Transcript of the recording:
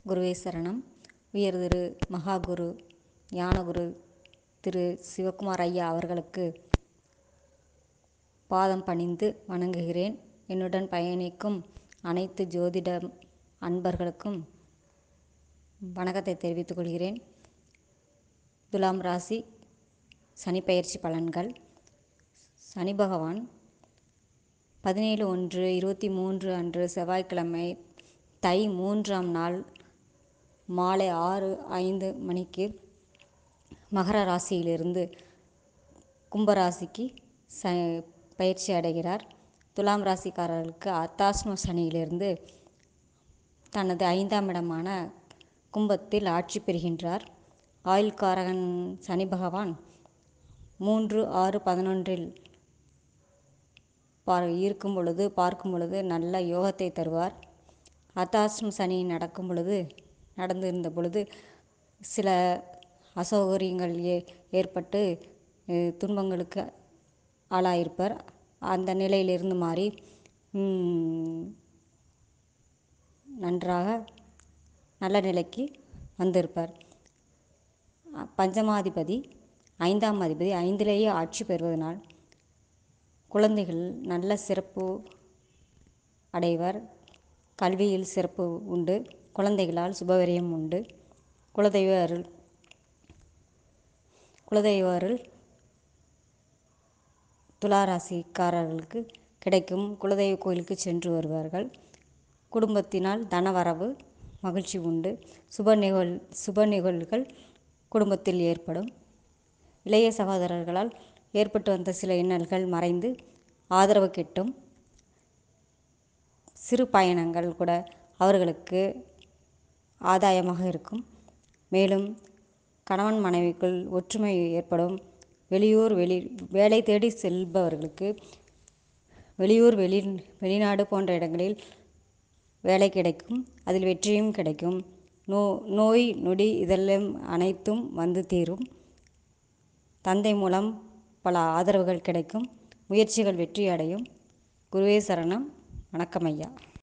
குருவே சரணம் உயர் திரு மகாகுரு ஞானகுரு திரு சிவக்குமார் ஐயா அவர்களுக்கு பாதம் பணிந்து வணங்குகிறேன் என்னுடன் பயணிக்கும் அனைத்து ஜோதிட அன்பர்களுக்கும் வணக்கத்தை தெரிவித்துக் கொள்கிறேன் துலாம் ராசி சனிப்பெயர்ச்சி பலன்கள் சனி பகவான் பதினேழு ஒன்று இருபத்தி மூன்று அன்று செவ்வாய்க்கிழமை தை மூன்றாம் நாள் மாலை ஆறு ஐந்து மணிக்கு மகர ராசியிலிருந்து கும்பராசிக்கு ச பயிற்சி அடைகிறார் துலாம் ராசிக்காரர்களுக்கு அர்த்தாஷ்டம சனியிலிருந்து தனது ஐந்தாம் இடமான கும்பத்தில் ஆட்சி பெறுகின்றார் ஆயுள்காரகன் சனி பகவான் மூன்று ஆறு பதினொன்றில் பார் இருக்கும் பொழுது பார்க்கும் பொழுது நல்ல யோகத்தை தருவார் அர்த்தாஷ்டம சனி நடக்கும் பொழுது நடந்திருந்த பொழுது சில அசௌகரியங்கள் ஏ ஏற்பட்டு துன்பங்களுக்கு ஆளாயிருப்பார் அந்த நிலையிலிருந்து மாறி நன்றாக நல்ல நிலைக்கு வந்திருப்பார் பஞ்சமாதிபதி ஐந்தாம் அதிபதி ஐந்திலேயே ஆட்சி பெறுவதனால் குழந்தைகள் நல்ல சிறப்பு அடைவர் கல்வியில் சிறப்பு உண்டு குழந்தைகளால் சுபவிரயம் உண்டு குலதெய்வ அருள் குலதெய்வ அருள் துளாராசிக்காரர்களுக்கு கிடைக்கும் குலதெய்வ கோயிலுக்கு சென்று வருவார்கள் குடும்பத்தினால் தனவரவு மகிழ்ச்சி உண்டு சுப நிகழ் சுப நிகழ்வுகள் குடும்பத்தில் ஏற்படும் இளைய சகோதரர்களால் ஏற்பட்டு வந்த சில இன்னல்கள் மறைந்து ஆதரவு கிட்டும் சிறு பயணங்கள் கூட அவர்களுக்கு ஆதாயமாக இருக்கும் மேலும் கணவன் மனைவிக்குள் ஒற்றுமை ஏற்படும் வெளியூர் வெளி வேலை தேடி செல்பவர்களுக்கு வெளியூர் வெளி வெளிநாடு போன்ற இடங்களில் வேலை கிடைக்கும் அதில் வெற்றியும் கிடைக்கும் நோ நோய் நொடி இதெல்லாம் அனைத்தும் வந்து தீரும் தந்தை மூலம் பல ஆதரவுகள் கிடைக்கும் முயற்சிகள் வெற்றி அடையும் குருவே சரணம் வணக்கம் ஐயா